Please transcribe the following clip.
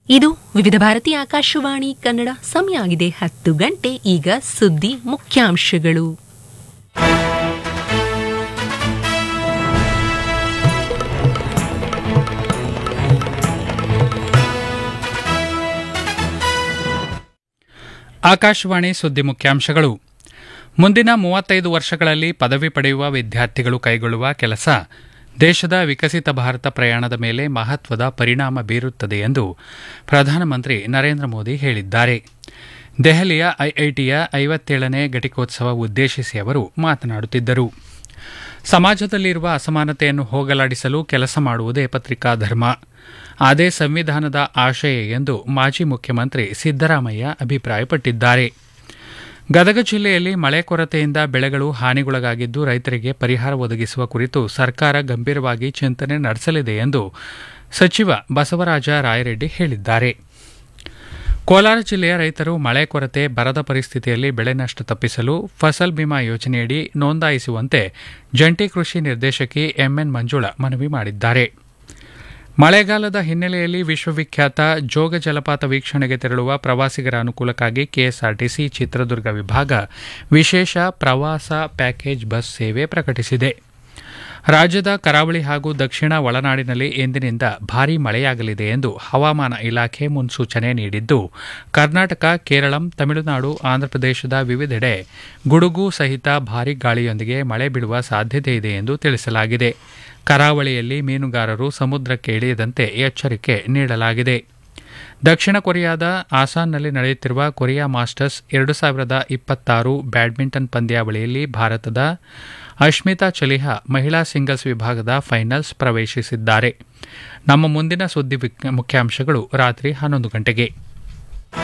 ಇದು ವಿವಿಧ ಭಾರತಿ ಆಕಾಶವಾಣಿ ಕನ್ನಡ ಸಮಯ ಆಗಿದೆ ಹತ್ತು ಗಂಟೆ ಈಗ ಸುದ್ದಿ ಮುಖ್ಯಾಂಶಗಳು ಆಕಾಶವಾಣಿ ಸುದ್ದಿ ಮುಖ್ಯಾಂಶಗಳು ಮುಂದಿನ ಮೂವತ್ತೈದು ವರ್ಷಗಳಲ್ಲಿ ಪದವಿ ಪಡೆಯುವ ವಿದ್ಯಾರ್ಥಿಗಳು ಕೈಗೊಳ್ಳುವ ಕೆಲಸ ದೇಶದ ವಿಕಸಿತ ಭಾರತ ಪ್ರಯಾಣದ ಮೇಲೆ ಮಹತ್ವದ ಪರಿಣಾಮ ಬೀರುತ್ತದೆ ಎಂದು ಪ್ರಧಾನಮಂತ್ರಿ ನರೇಂದ್ರ ಮೋದಿ ಹೇಳಿದ್ದಾರೆ ದೆಹಲಿಯ ಐಐಟಿಯ ಐವತ್ತೇಳನೇ ಘಟಿಕೋತ್ಸವ ಉದ್ದೇಶಿಸಿ ಅವರು ಮಾತನಾಡುತ್ತಿದ್ದರು ಸಮಾಜದಲ್ಲಿರುವ ಅಸಮಾನತೆಯನ್ನು ಹೋಗಲಾಡಿಸಲು ಕೆಲಸ ಮಾಡುವುದೇ ಪತ್ರಿಕಾ ಧರ್ಮ ಅದೇ ಸಂವಿಧಾನದ ಆಶಯ ಎಂದು ಮಾಜಿ ಮುಖ್ಯಮಂತ್ರಿ ಸಿದ್ದರಾಮಯ್ಯ ಅಭಿಪ್ರಾಯಪಟ್ಟಿದ್ದಾರೆ ಗದಗ ಜಿಲ್ಲೆಯಲ್ಲಿ ಮಳೆ ಕೊರತೆಯಿಂದ ಬೆಳೆಗಳು ಹಾನಿಗೊಳಗಾಗಿದ್ದು ರೈತರಿಗೆ ಪರಿಹಾರ ಒದಗಿಸುವ ಕುರಿತು ಸರ್ಕಾರ ಗಂಭೀರವಾಗಿ ಚಿಂತನೆ ನಡೆಸಲಿದೆ ಎಂದು ಸಚಿವ ಬಸವರಾಜ ರಾಯರೆಡ್ಡಿ ಹೇಳಿದ್ದಾರೆ ಕೋಲಾರ ಜಿಲ್ಲೆಯ ರೈತರು ಮಳೆ ಕೊರತೆ ಬರದ ಪರಿಸ್ಥಿತಿಯಲ್ಲಿ ಬೆಳೆ ನಷ್ಟ ತಪ್ಪಿಸಲು ಫಸಲ್ ಬಿಮಾ ಯೋಜನೆಯಡಿ ನೋಂದಾಯಿಸುವಂತೆ ಜಂಟಿ ಕೃಷಿ ನಿರ್ದೇಶಕಿ ಎಂಎನ್ ಮಂಜುಳಾ ಮನವಿ ಮಾಡಿದ್ದಾರೆ ಮಳೆಗಾಲದ ಹಿನ್ನೆಲೆಯಲ್ಲಿ ವಿಶ್ವವಿಖ್ಯಾತ ಜೋಗ ಜಲಪಾತ ವೀಕ್ಷಣೆಗೆ ತೆರಳುವ ಪ್ರವಾಸಿಗರ ಅನುಕೂಲಕ್ಕಾಗಿ ಕೆಎಸ್ಆರ್ಟಿಸಿ ಚಿತ್ರದುರ್ಗ ವಿಭಾಗ ವಿಶೇಷ ಪ್ರವಾಸ ಪ್ಯಾಕೇಜ್ ಬಸ್ ಸೇವೆ ಪ್ರಕಟಿಸಿದೆ ರಾಜ್ಯದ ಕರಾವಳಿ ಹಾಗೂ ದಕ್ಷಿಣ ಒಳನಾಡಿನಲ್ಲಿ ಇಂದಿನಿಂದ ಭಾರೀ ಮಳೆಯಾಗಲಿದೆ ಎಂದು ಹವಾಮಾನ ಇಲಾಖೆ ಮುನ್ಸೂಚನೆ ನೀಡಿದ್ದು ಕರ್ನಾಟಕ ಕೇರಳಂ ತಮಿಳುನಾಡು ಆಂಧ್ರಪ್ರದೇಶದ ವಿವಿಧೆಡೆ ಗುಡುಗು ಸಹಿತ ಭಾರೀ ಗಾಳಿಯೊಂದಿಗೆ ಮಳೆ ಬೀಳುವ ಸಾಧ್ಯತೆ ಇದೆ ಎಂದು ತಿಳಿಸಲಾಗಿದೆ ಕರಾವಳಿಯಲ್ಲಿ ಮೀನುಗಾರರು ಸಮುದ್ರಕ್ಕೆ ಇಳಿಯದಂತೆ ಎಚ್ಚರಿಕೆ ನೀಡಲಾಗಿದೆ ದಕ್ಷಿಣ ಕೊರಿಯಾದ ಆಸಾನ್ನಲ್ಲಿ ನಡೆಯುತ್ತಿರುವ ಕೊರಿಯಾ ಮಾಸ್ಟರ್ಸ್ ಎರಡು ಸಾವಿರದ ಇಪ್ಪತ್ತಾರು ಬ್ಯಾಡ್ಮಿಂಟನ್ ಪಂದ್ಯಾವಳಿಯಲ್ಲಿ ಭಾರತದ ಅಶ್ಮಿತಾ ಚಲಿಹಾ ಮಹಿಳಾ ಸಿಂಗಲ್ಸ್ ವಿಭಾಗದ ಫೈನಲ್ಸ್ ಪ್ರವೇಶಿಸಿದ್ದಾರೆ ನಮ್ಮ ಮುಂದಿನ ಸುದ್ದಿ ಮುಖ್ಯಾಂಶಗಳು ರಾತ್ರಿ ಹನ್ನೊಂದು ಗಂಟೆಗೆ